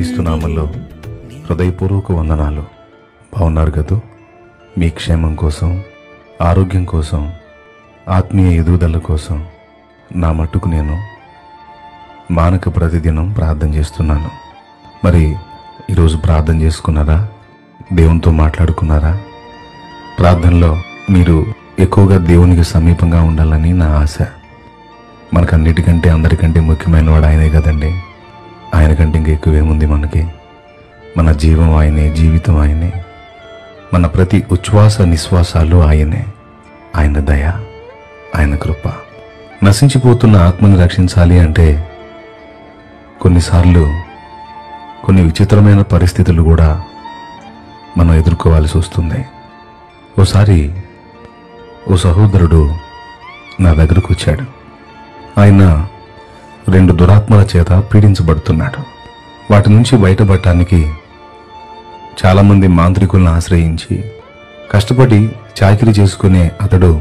యేసుక్రీస్తు నామంలో హృదయపూర్వక వందనాలు బాగున్నారు కదూ మీ క్షేమం కోసం ఆరోగ్యం కోసం ఆత్మీయ ఎదుగుదల కోసం నా మట్టుకు నేను మానక ప్రతిదినం ప్రార్థన చేస్తున్నాను మరి ఈరోజు ప్రార్థన చేసుకున్నారా దేవునితో మాట్లాడుకున్నారా ప్రార్థనలో మీరు ఎక్కువగా దేవునికి సమీపంగా ఉండాలని నా ఆశ మనకన్నిటికంటే అందరికంటే ముఖ్యమైన వాడు ఆయనే కదండి ఆయన కంటే ఇంకా ఎక్కువేముంది మనకి మన జీవం ఆయనే జీవితం ఆయనే మన ప్రతి ఉచ్ఛ్వాస నిశ్వాసాలు ఆయనే ఆయన దయ ఆయన కృప నశించిపోతున్న ఆత్మని రక్షించాలి అంటే కొన్నిసార్లు కొన్ని విచిత్రమైన పరిస్థితులు కూడా మనం ఎదుర్కోవాల్సి వస్తుంది ఓసారి ఓ సహోదరుడు నా దగ్గరకు వచ్చాడు ఆయన రెండు దురాత్మల చేత పీడించబడుతున్నాడు వాటి నుంచి బయటపడటానికి చాలామంది మాంత్రికులను ఆశ్రయించి కష్టపడి చాకిరీ చేసుకునే అతడు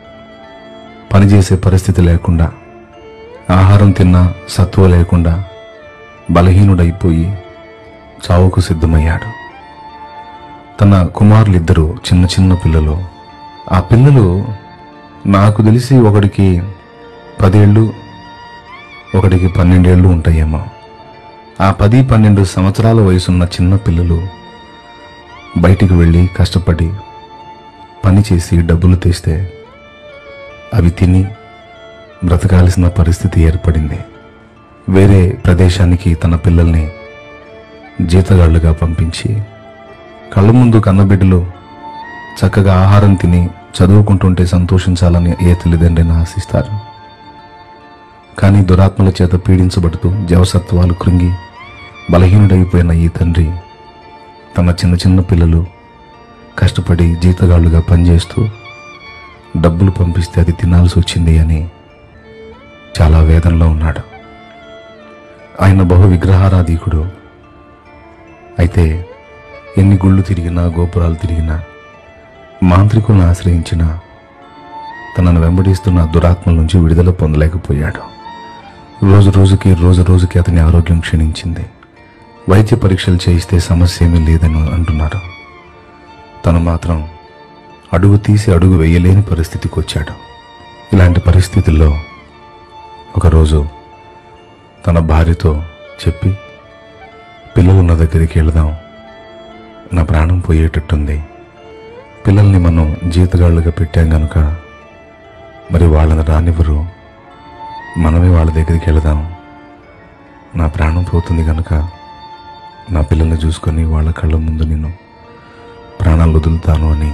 పనిచేసే పరిస్థితి లేకుండా ఆహారం తిన్నా సత్వ లేకుండా బలహీనుడైపోయి చావుకు సిద్ధమయ్యాడు తన కుమారులిద్దరూ చిన్న చిన్న పిల్లలు ఆ పిల్లలు నాకు తెలిసి ఒకడికి పదేళ్ళు ఒకటికి పన్నెండేళ్ళు ఉంటాయేమో ఆ పది పన్నెండు సంవత్సరాల వయసున్న చిన్న పిల్లలు బయటికి వెళ్ళి కష్టపడి పని చేసి డబ్బులు తెస్తే అవి తిని బ్రతకాల్సిన పరిస్థితి ఏర్పడింది వేరే ప్రదేశానికి తన పిల్లల్ని జీతగాళ్లుగా పంపించి కళ్ళ ముందు కన్నబిడ్డలు చక్కగా ఆహారం తిని చదువుకుంటుంటే సంతోషించాలని ఏ తల్లిదండ్రిని ఆశిస్తారు కానీ దురాత్మల చేత పీడించబడుతూ జవసత్వాలు కృంగి బలహీనుడైపోయిన ఈ తండ్రి తన చిన్న చిన్న పిల్లలు కష్టపడి జీతగాళ్లుగా పనిచేస్తూ డబ్బులు పంపిస్తే అది తినాల్సి వచ్చింది అని చాలా వేదనలో ఉన్నాడు ఆయన బహు విగ్రహారాధీకుడు అయితే ఎన్ని గుళ్ళు తిరిగినా గోపురాలు తిరిగినా మాంత్రికులను ఆశ్రయించిన తనను వెంబడిస్తున్న దురాత్మల నుంచి విడుదల పొందలేకపోయాడు రోజు రోజుకి రోజు రోజుకి అతని ఆరోగ్యం క్షీణించింది వైద్య పరీక్షలు చేయిస్తే సమస్య ఏమీ లేదని అంటున్నారు తను మాత్రం అడుగు తీసి అడుగు వేయలేని పరిస్థితికి వచ్చాడు ఇలాంటి పరిస్థితుల్లో ఒకరోజు తన భార్యతో చెప్పి పిల్లలున్న దగ్గరికి వెళదాం నా ప్రాణం పోయేటట్టుంది పిల్లల్ని మనం జీతగాళ్ళుగా పెట్టాం గనుక మరి వాళ్ళని రానివ్వరు మనమే వాళ్ళ దగ్గరికి వెళదాం నా ప్రాణం పోతుంది కనుక నా పిల్లల్ని చూసుకొని వాళ్ళ కళ్ళ ముందు నేను ప్రాణాలు వదులుతాను అని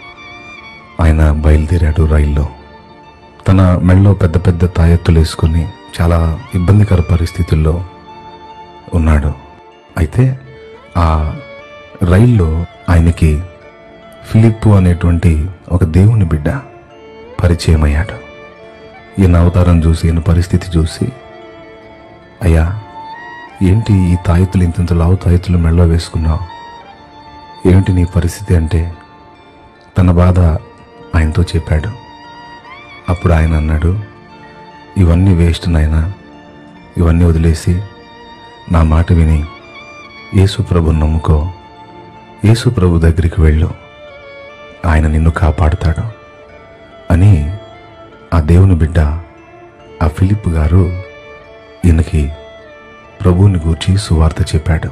ఆయన బయలుదేరాడు రైల్లో తన మెడలో పెద్ద పెద్ద తాయెత్తులు వేసుకొని చాలా ఇబ్బందికర పరిస్థితుల్లో ఉన్నాడు అయితే ఆ రైల్లో ఆయనకి ఫిలిప్పు అనేటువంటి ఒక దేవుని బిడ్డ పరిచయం అయ్యాడు ఈయన అవతారం చూసి ఈయన పరిస్థితి చూసి అయ్యా ఏంటి ఈ తాయెత్తులు ఇంత లావు తాయెత్తులు మెడలో వేసుకున్నావు ఏమిటి నీ పరిస్థితి అంటే తన బాధ ఆయనతో చెప్పాడు అప్పుడు ఆయన అన్నాడు ఇవన్నీ వేస్ట్ నాయనా ఇవన్నీ వదిలేసి నా మాట విని యేసు ప్రభు నమ్ముకో యేసు ప్రభు దగ్గరికి వెళ్ళు ఆయన నిన్ను కాపాడుతాడు అని ఆ దేవుని బిడ్డ ఆ ఫిలిప్ గారు ఈయనకి ప్రభువుని గూర్చి సువార్త చెప్పాడు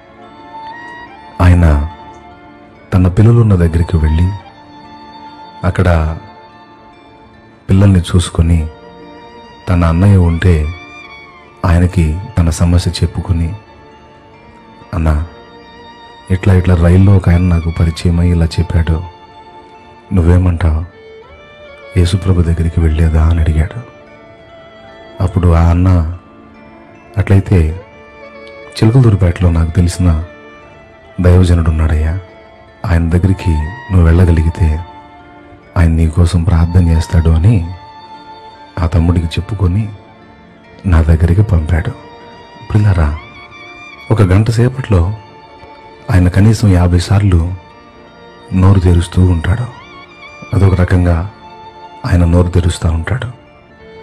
ఆయన తన పిల్లలున్న దగ్గరికి వెళ్ళి అక్కడ పిల్లల్ని చూసుకొని తన అన్నయ్య ఉంటే ఆయనకి తన సమస్య చెప్పుకొని అన్న ఇట్లా ఇట్లా రైల్లో ఒక ఆయన నాకు పరిచయం అయ్యి ఇలా చెప్పాడు నువ్వేమంటావు యేసుప్రభు దగ్గరికి వెళ్ళేదా అని అడిగాడు అప్పుడు ఆ అన్న అట్లయితే చిలకలదూరుపేటలో నాకు తెలిసిన దైవజనుడు ఉన్నాడయ్యా ఆయన దగ్గరికి నువ్వు వెళ్ళగలిగితే ఆయన నీ కోసం ప్రార్థన చేస్తాడు అని ఆ తమ్ముడికి చెప్పుకొని నా దగ్గరికి పంపాడు పిల్లరా ఒక గంట సేపట్లో ఆయన కనీసం యాభై సార్లు నోరు తెరుస్తూ ఉంటాడు అదొక రకంగా ఆయన నోరు తెరుస్తూ ఉంటాడు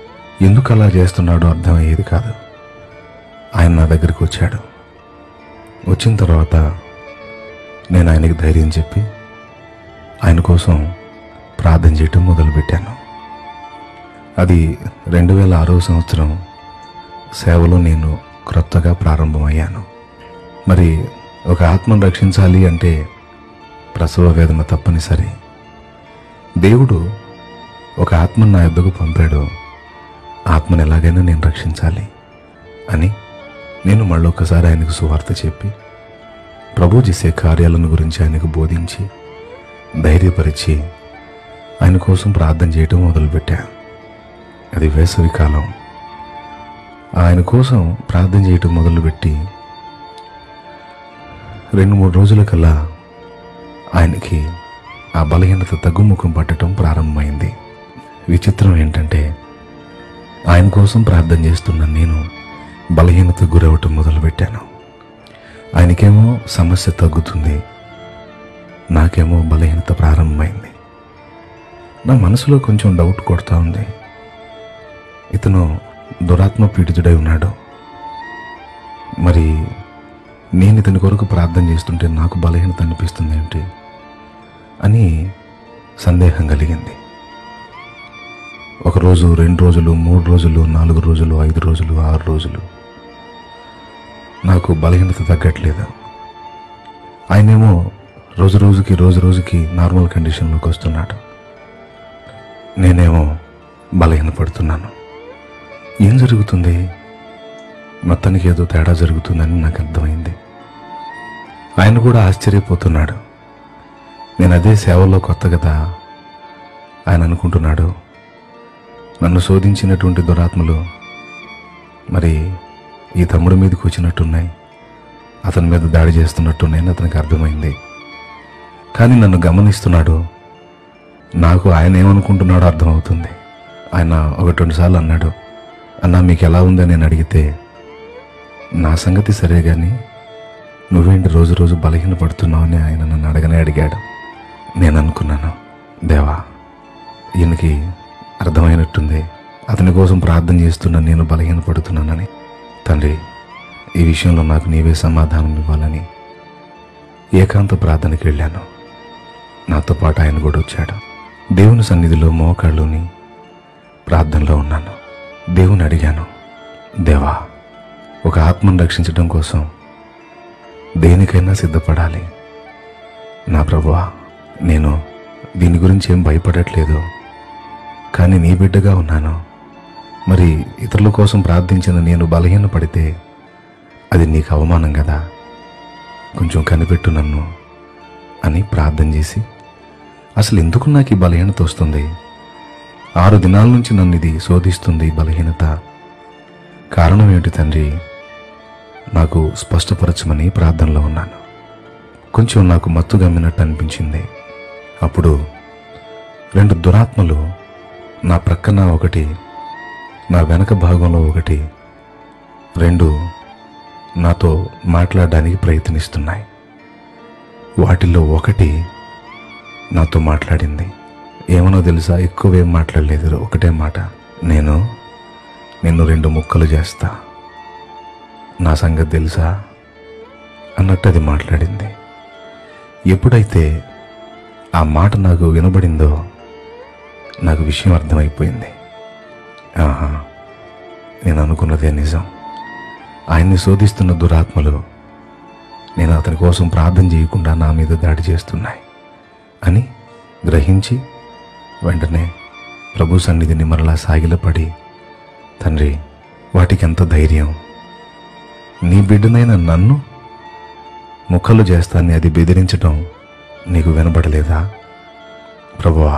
ఎందుకు అలా చేస్తున్నాడో అర్థమయ్యేది కాదు ఆయన నా దగ్గరికి వచ్చాడు వచ్చిన తర్వాత నేను ఆయనకి ధైర్యం చెప్పి ఆయన కోసం ప్రార్థన చేయటం మొదలుపెట్టాను అది రెండు వేల ఆరో సంవత్సరం సేవలో నేను క్రొత్తగా ప్రారంభమయ్యాను మరి ఒక ఆత్మను రక్షించాలి అంటే ప్రసవ వేదన తప్పనిసరి దేవుడు ఒక ఆత్మను నా యొద్దకు పంపాడు ఆత్మను ఎలాగైనా నేను రక్షించాలి అని నేను మళ్ళొక్కసారి ఆయనకు సువార్త చెప్పి ప్రభు చేసే కార్యాలను గురించి ఆయనకు బోధించి ధైర్యపరిచి ఆయన కోసం ప్రార్థన చేయటం మొదలుపెట్టా అది వేసవి కాలం ఆయన కోసం ప్రార్థన చేయటం మొదలుపెట్టి రెండు మూడు రోజుల కల్లా ఆయనకి ఆ బలహీనత తగ్గుముఖం పట్టడం ప్రారంభమైంది విచిత్రం ఏంటంటే ఆయన కోసం ప్రార్థన చేస్తున్న నేను బలహీనత గురవటం మొదలుపెట్టాను ఆయనకేమో సమస్య తగ్గుతుంది నాకేమో బలహీనత ప్రారంభమైంది నా మనసులో కొంచెం డౌట్ కొడతా ఉంది ఇతను దురాత్మ పీడితుడై ఉన్నాడు మరి నేను ఇతని కొరకు ప్రార్థన చేస్తుంటే నాకు బలహీనత అనిపిస్తుంది ఏంటి అని సందేహం కలిగింది ఒక రోజు రెండు రోజులు మూడు రోజులు నాలుగు రోజులు ఐదు రోజులు ఆరు రోజులు నాకు బలహీనత తగ్గట్లేదు ఆయనేమో రోజు రోజుకి రోజు రోజుకి నార్మల్ కండిషన్లోకి వస్తున్నాడు నేనేమో బలహీనపడుతున్నాను ఏం జరుగుతుంది మొత్తానికి ఏదో తేడా జరుగుతుందని నాకు అర్థమైంది ఆయన కూడా ఆశ్చర్యపోతున్నాడు నేను అదే సేవలో కొత్త కదా ఆయన అనుకుంటున్నాడు నన్ను శోధించినటువంటి దురాత్మలు మరి ఈ తమ్ముడి మీదకి వచ్చినట్టున్నాయి అతని మీద దాడి చేస్తున్నట్టున్నాయని అతనికి అర్థమైంది కానీ నన్ను గమనిస్తున్నాడు నాకు ఆయన ఏమనుకుంటున్నాడో అర్థమవుతుంది ఆయన ఒకటి రెండు సార్లు అన్నాడు అన్నా మీకు ఎలా ఉందని నేను అడిగితే నా సంగతి సరే కానీ నువ్వేంటి రోజు రోజు బలహీన పడుతున్నావని ఆయన నన్ను అడగనే అడిగాడు నేను అనుకున్నాను దేవా ఈయనకి అర్థమైనట్టుంది అతని కోసం ప్రార్థన చేస్తున్నా నేను బలహీన పడుతున్నానని తండ్రి ఈ విషయంలో నాకు నీవే సమాధానం ఇవ్వాలని ఏకాంత ప్రార్థనకి వెళ్ళాను నాతో పాటు ఆయన కూడా వచ్చాడు దేవుని సన్నిధిలో మోకాళ్ళుని ప్రార్థనలో ఉన్నాను దేవుని అడిగాను దేవా ఒక ఆత్మను రక్షించడం కోసం దేనికైనా సిద్ధపడాలి నా ప్రభువా నేను దీని గురించి ఏం భయపడట్లేదు కానీ నీ బిడ్డగా ఉన్నాను మరి ఇతరుల కోసం ప్రార్థించిన నేను బలహీనపడితే అది నీకు అవమానం కదా కొంచెం కనిపెట్టు నన్ను అని ప్రార్థన చేసి అసలు ఎందుకు నాకు ఈ బలహీనత వస్తుంది ఆరు దినాల నుంచి నన్ను ఇది శోధిస్తుంది ఈ బలహీనత కారణం ఏమిటి తండ్రి నాకు స్పష్టపరచమని ప్రార్థనలో ఉన్నాను కొంచెం నాకు మత్తు గమ్మినట్టు అనిపించింది అప్పుడు రెండు దురాత్మలు నా ప్రక్కన ఒకటి నా వెనక భాగంలో ఒకటి రెండు నాతో మాట్లాడడానికి ప్రయత్నిస్తున్నాయి వాటిల్లో ఒకటి నాతో మాట్లాడింది ఏమనో తెలుసా ఎక్కువేం మాట్లాడలేదు ఒకటే మాట నేను నిన్ను రెండు ముక్కలు చేస్తా నా సంగతి తెలుసా అన్నట్టు అది మాట్లాడింది ఎప్పుడైతే ఆ మాట నాకు వినబడిందో నాకు విషయం అర్థమైపోయింది ఆహా నేను అనుకున్నదే నిజం ఆయన్ని శోధిస్తున్న దురాత్మలు నేను అతని కోసం ప్రార్థన చేయకుండా నా మీద దాడి చేస్తున్నాయి అని గ్రహించి వెంటనే ప్రభు సన్నిధిని మరలా సాగిలపడి తండ్రి వాటికి ఎంత ధైర్యం నీ బిడ్డనైన నన్ను ముక్కలు చేస్తానని అది బెదిరించటం నీకు వినబడలేదా ప్రభువా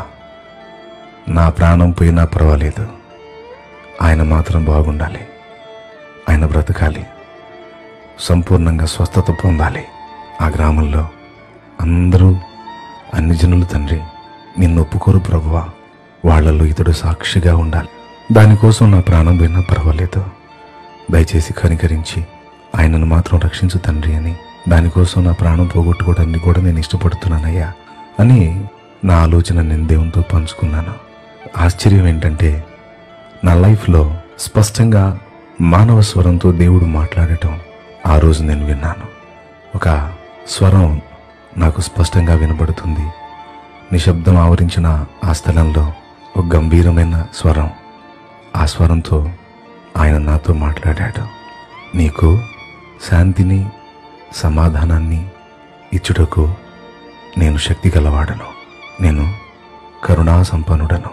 నా ప్రాణం పోయినా పర్వాలేదు ఆయన మాత్రం బాగుండాలి ఆయన బ్రతకాలి సంపూర్ణంగా స్వస్థత పొందాలి ఆ గ్రామంలో అందరూ అన్ని జనులు తండ్రి నిన్ను ఒప్పుకోరు ప్రభువా వాళ్ళలో ఇతడు సాక్షిగా ఉండాలి దానికోసం నా ప్రాణం పోయినా పర్వాలేదు దయచేసి కనికరించి ఆయనను మాత్రం రక్షించు తండ్రి అని దానికోసం నా ప్రాణం పోగొట్టుకోవడానికి కూడా నేను ఇష్టపడుతున్నానయ్యా అని నా ఆలోచన నేను దేవునితో పంచుకున్నాను ఆశ్చర్యం ఏంటంటే నా లైఫ్లో స్పష్టంగా మానవ స్వరంతో దేవుడు మాట్లాడటం ఆ రోజు నేను విన్నాను ఒక స్వరం నాకు స్పష్టంగా వినబడుతుంది నిశ్శబ్దం ఆవరించిన ఆ స్థలంలో ఒక గంభీరమైన స్వరం ఆ స్వరంతో ఆయన నాతో మాట్లాడాడు నీకు శాంతిని సమాధానాన్ని ఇచ్చుటకు నేను శక్తి గలవాడను నేను కరుణా సంపన్నుడను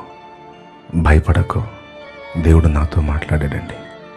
భయపడకు దేవుడు నాతో మాట్లాడాడండి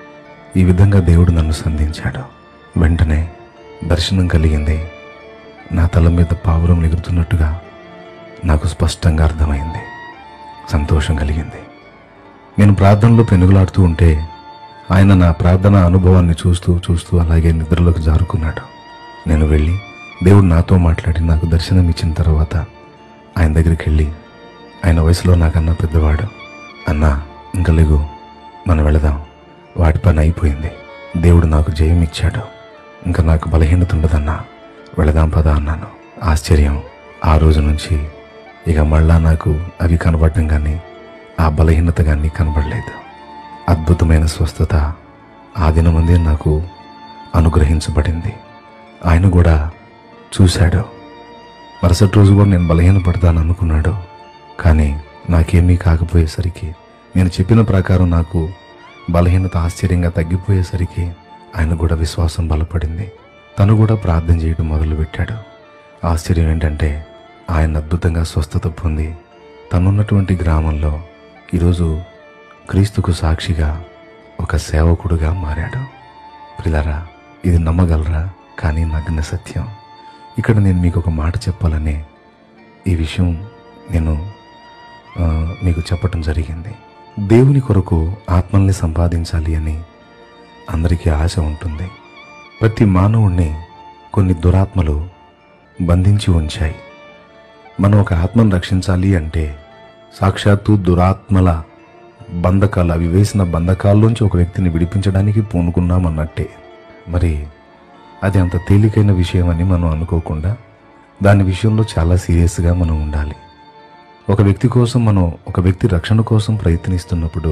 ఈ విధంగా దేవుడు నన్ను సంధించాడు వెంటనే దర్శనం కలిగింది నా తల మీద పావురం ఎగురుతున్నట్టుగా నాకు స్పష్టంగా అర్థమైంది సంతోషం కలిగింది నేను ప్రార్థనలో పెనుగులాడుతూ ఉంటే ఆయన నా ప్రార్థన అనుభవాన్ని చూస్తూ చూస్తూ అలాగే నిద్రలోకి జారుకున్నాడు నేను వెళ్ళి దేవుడు నాతో మాట్లాడి నాకు దర్శనం ఇచ్చిన తర్వాత ఆయన దగ్గరికి వెళ్ళి ఆయన వయసులో నాకన్నా పెద్దవాడు అన్నా ఇంకా లేగు మనం వెళదాం వాటి పని అయిపోయింది దేవుడు నాకు జయం ఇచ్చాడు ఇంకా నాకు బలహీనత ఉండదన్నా వెళదాం పదా అన్నాను ఆశ్చర్యం ఆ రోజు నుంచి ఇక మళ్ళా నాకు అవి కనబడటం కానీ ఆ బలహీనత కానీ కనబడలేదు అద్భుతమైన స్వస్థత ఆ దినమందే నాకు అనుగ్రహించబడింది ఆయన కూడా చూశాడు మరుసటి రోజు కూడా నేను బలహీనపడతాను అనుకున్నాడు కానీ నాకేమీ కాకపోయేసరికి నేను చెప్పిన ప్రకారం నాకు బలహీనత ఆశ్చర్యంగా తగ్గిపోయేసరికి ఆయన కూడా విశ్వాసం బలపడింది తను కూడా ప్రార్థన చేయడం మొదలుపెట్టాడు ఆశ్చర్యం ఏంటంటే ఆయన అద్భుతంగా స్వస్థత పొంది తనున్నటువంటి గ్రామంలో ఈరోజు క్రీస్తుకు సాక్షిగా ఒక సేవకుడుగా మారాడు ప్రిలారా ఇది నమ్మగలరా కానీ నగ్న సత్యం ఇక్కడ నేను మీకు ఒక మాట చెప్పాలనే ఈ విషయం నేను ఆ, మీకు చెప్పటం జరిగింది దేవుని కొరకు ఆత్మల్ని సంపాదించాలి అని అందరికీ ఆశ ఉంటుంది ప్రతి మానవుణ్ణి కొన్ని దురాత్మలు బంధించి ఉంచాయి మనం ఒక ఆత్మను రక్షించాలి అంటే సాక్షాత్తు దురాత్మల బంధకాలు అవి వేసిన బంధకాల్లోంచి ఒక వ్యక్తిని విడిపించడానికి పూనుకున్నామన్నట్టే మరి అది అంత తేలికైన విషయం అని మనం అనుకోకుండా దాని విషయంలో చాలా సీరియస్గా మనం ఉండాలి ఒక వ్యక్తి కోసం మనం ఒక వ్యక్తి రక్షణ కోసం ప్రయత్నిస్తున్నప్పుడు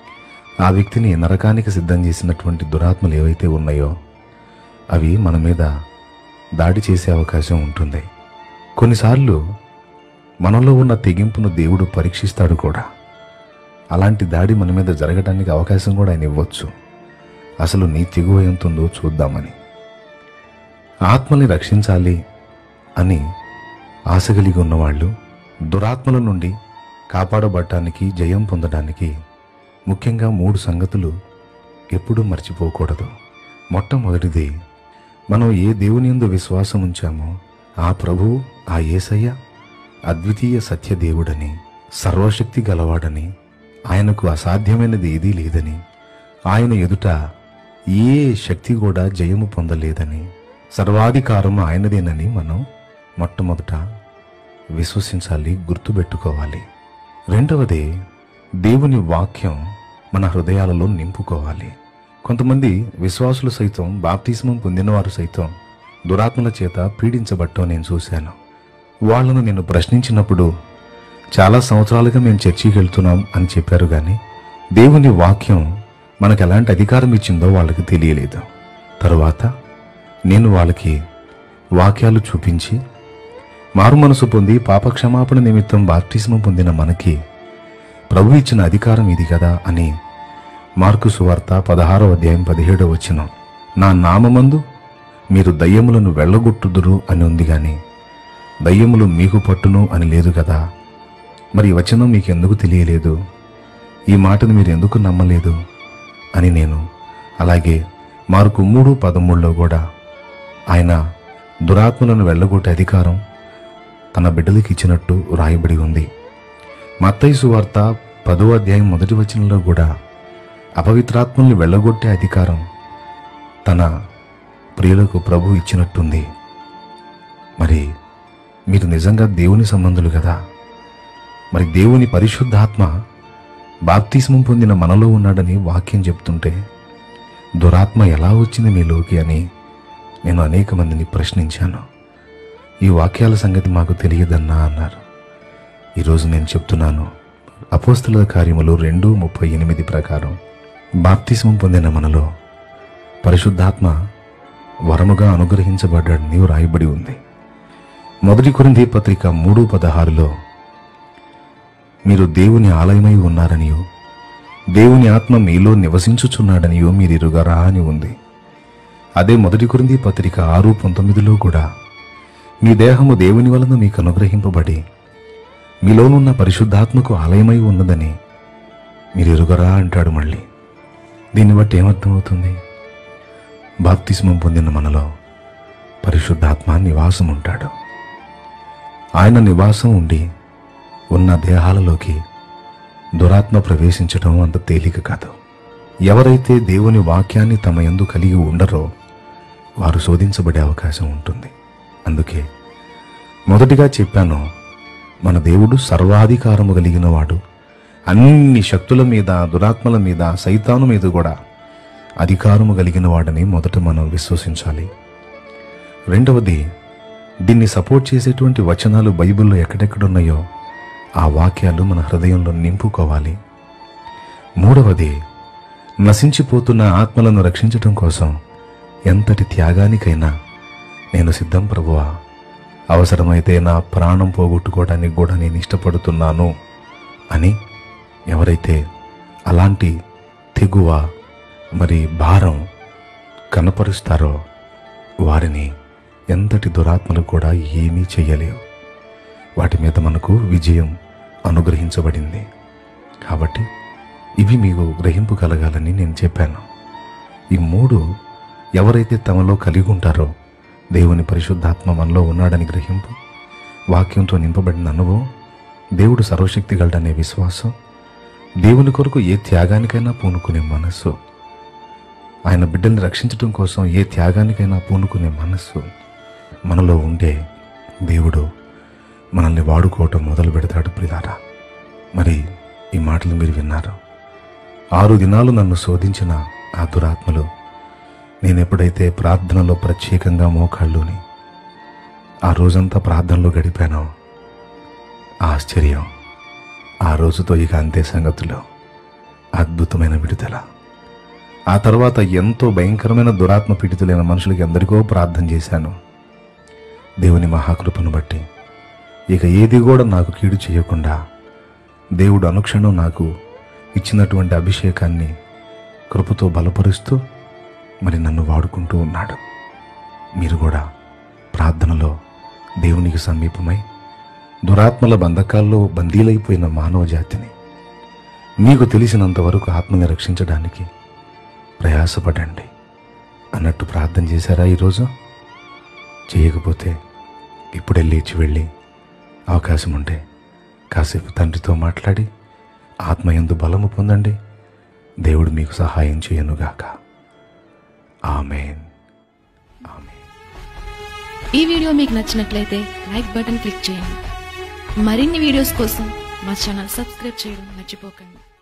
ఆ వ్యక్తిని నరకానికి సిద్ధం చేసినటువంటి దురాత్మలు ఏవైతే ఉన్నాయో అవి మన మీద దాడి చేసే అవకాశం ఉంటుంది కొన్నిసార్లు మనలో ఉన్న తెగింపును దేవుడు పరీక్షిస్తాడు కూడా అలాంటి దాడి మన మీద జరగడానికి అవకాశం కూడా ఆయన ఇవ్వచ్చు అసలు నీ తెగువ ఎంత ఉందో చూద్దామని ఆత్మని రక్షించాలి అని ఆశ కలిగి ఉన్నవాళ్ళు దురాత్మల నుండి కాపాడబడటానికి జయం పొందడానికి ముఖ్యంగా మూడు సంగతులు ఎప్పుడూ మర్చిపోకూడదు మొట్టమొదటిది మనం ఏ దేవుని యందు విశ్వాసం ఉంచామో ఆ ప్రభు ఆ యేసయ్య అద్వితీయ సత్య దేవుడని సర్వశక్తి గలవాడని ఆయనకు అసాధ్యమైనది ఏదీ లేదని ఆయన ఎదుట ఏ శక్తి కూడా జయము పొందలేదని సర్వాధికారం ఆయనదేనని మనం మొట్టమొదట విశ్వసించాలి గుర్తుపెట్టుకోవాలి రెండవది దేవుని వాక్యం మన హృదయాలలో నింపుకోవాలి కొంతమంది విశ్వాసులు సైతం బాప్తిస్మం పొందినవారు సైతం దురాత్మల చేత పీడించబట్టం నేను చూశాను వాళ్ళను నేను ప్రశ్నించినప్పుడు చాలా సంవత్సరాలుగా మేము చర్చికి వెళ్తున్నాం అని చెప్పారు కానీ దేవుని వాక్యం మనకు ఎలాంటి అధికారం ఇచ్చిందో వాళ్ళకి తెలియలేదు తరువాత నేను వాళ్ళకి వాక్యాలు చూపించి మారు మనసు పొంది పాపక్షమాపణ నిమిత్తం బాప్టిస్మం పొందిన మనకి ప్రభు ఇచ్చిన అధికారం ఇది కదా అని మార్కు సువార్త పదహారో అధ్యాయం పదిహేడో వచ్చిన నా నామమందు మీరు దయ్యములను వెళ్ళగొట్టుదురు అని ఉంది గాని దయ్యములు మీకు పట్టును అని లేదు కదా మరి ఈ వచనం మీకు ఎందుకు తెలియలేదు ఈ మాటను మీరు ఎందుకు నమ్మలేదు అని నేను అలాగే మార్కు మూడు పదమూడులో కూడా ఆయన దురాత్మలను వెళ్ళగొట్టే అధికారం తన బిడ్డలకి ఇచ్చినట్టు రాయబడి ఉంది మత్తయి సువార్త పదో అధ్యాయం మొదటి వచనంలో కూడా అపవిత్రాత్మల్ని వెళ్ళగొట్టే అధికారం తన ప్రియులకు ప్రభు ఇచ్చినట్టుంది మరి మీరు నిజంగా దేవుని సంబంధులు కదా మరి దేవుని పరిశుద్ధాత్మ బాప్తిస్మం పొందిన మనలో ఉన్నాడని వాక్యం చెప్తుంటే దురాత్మ ఎలా వచ్చింది మీలోకి అని నేను అనేక మందిని ప్రశ్నించాను ఈ వాక్యాల సంగతి మాకు తెలియదన్నా అన్నారు ఈరోజు నేను చెప్తున్నాను అపోస్తుల కార్యములు రెండు ముప్పై ఎనిమిది ప్రకారం బాప్తిస్మం పొందిన మనలో పరిశుద్ధాత్మ వరముగా అనుగ్రహించబడ్డాడని వ్రాయబడి ఉంది మొదటి కొరింథీ పత్రిక మూడు పదహారులో మీరు దేవుని ఆలయమై ఉన్నారనియో దేవుని ఆత్మ మీలో నివసించుచున్నాడనియో మీరిరుగరా అని ఉంది అదే మొదటి కొరింథీ పత్రిక ఆరు పంతొమ్మిదిలో కూడా మీ దేహము దేవుని వలన మీకు అనుగ్రహింపబడి మీలోనున్న పరిశుద్ధాత్మకు ఆలయమై ఉన్నదని మీరు ఎరుగరా అంటాడు మళ్ళీ దీన్ని బట్టి ఏమర్థమవుతుంది బాప్తిస్మం పొందిన మనలో పరిశుద్ధాత్మ నివాసం ఉంటాడు ఆయన నివాసం ఉండి ఉన్న దేహాలలోకి దురాత్మ ప్రవేశించడం అంత తేలిక కాదు ఎవరైతే దేవుని వాక్యాన్ని తమ యందు కలిగి ఉండరో వారు శోధించబడే అవకాశం ఉంటుంది అందుకే మొదటిగా చెప్పాను మన దేవుడు సర్వాధికారము కలిగిన వాడు అన్ని శక్తుల మీద దురాత్మల మీద సైతాను మీద కూడా అధికారము కలిగిన వాడని మొదట మనం విశ్వసించాలి రెండవది దీన్ని సపోర్ట్ చేసేటువంటి వచనాలు బైబిల్లో ఎక్కడెక్కడున్నాయో ఆ వాక్యాలు మన హృదయంలో నింపుకోవాలి మూడవది నశించిపోతున్న ఆత్మలను రక్షించటం కోసం ఎంతటి త్యాగానికైనా నేను సిద్ధం ప్రభువా అవసరమైతే నా ప్రాణం పోగొట్టుకోవడానికి కూడా నేను ఇష్టపడుతున్నాను అని ఎవరైతే అలాంటి తెగువ మరి భారం కనపరుస్తారో వారిని ఎంతటి దురాత్మలు కూడా ఏమీ చెయ్యలేవు వాటి మీద మనకు విజయం అనుగ్రహించబడింది కాబట్టి ఇవి మీకు గ్రహింపు కలగాలని నేను చెప్పాను ఈ మూడు ఎవరైతే తమలో కలిగి ఉంటారో దేవుని పరిశుద్ధాత్మ మనలో ఉన్నాడని గ్రహింపు వాక్యంతో నింపబడిన అనుభవం దేవుడు సర్వశక్తి గలడనే విశ్వాసం దేవుని కొరకు ఏ త్యాగానికైనా పూనుకునే మనస్సు ఆయన బిడ్డల్ని రక్షించడం కోసం ఏ త్యాగానికైనా పూనుకునే మనస్సు మనలో ఉంటే దేవుడు మనల్ని వాడుకోవటం మొదలు పెడతాడు ప్రిలారా మరి ఈ మాటలు మీరు విన్నారు ఆరు దినాలు నన్ను శోధించిన ఆ దురాత్మలు నేను ఎప్పుడైతే ప్రార్థనలో ప్రత్యేకంగా మోకాళ్ళుని ఆ రోజంతా ప్రార్థనలో గడిపానో ఆశ్చర్యం ఆ రోజుతో ఇక అంతే సంగతులు అద్భుతమైన విడుదల ఆ తర్వాత ఎంతో భయంకరమైన దురాత్మ పీడితులైన మనుషులకి ఎందరికో ప్రార్థన చేశాను దేవుని మహాకృపను బట్టి ఇక ఏది కూడా నాకు కీడు చేయకుండా దేవుడు అనుక్షణం నాకు ఇచ్చినటువంటి అభిషేకాన్ని కృపతో బలపరుస్తూ మరి నన్ను వాడుకుంటూ ఉన్నాడు మీరు కూడా ప్రార్థనలో దేవునికి సమీపమై దురాత్మల బంధకాల్లో బందీలైపోయిన మానవ జాతిని మీకు తెలిసినంత వరకు ఆత్మని రక్షించడానికి ప్రయాసపడండి అన్నట్టు ప్రార్థన చేశారా ఈరోజు చేయకపోతే ఇప్పుడే లేచి వెళ్ళి అవకాశం ఉంటే కాసేపు తండ్రితో మాట్లాడి ఆత్మయందు బలము పొందండి దేవుడు మీకు సహాయం చేయనుగాక ఆమెన్ ఆమెన్ ఈ వీడియో మీకు నచ్చినట్లయితే లైక్ బటన్ క్లిక్ చేయండి మరిన్ని వీడియోస్ కోసం మా ఛానల్ సబ్స్క్రైబ్ చేయడం మర్చిపోకండి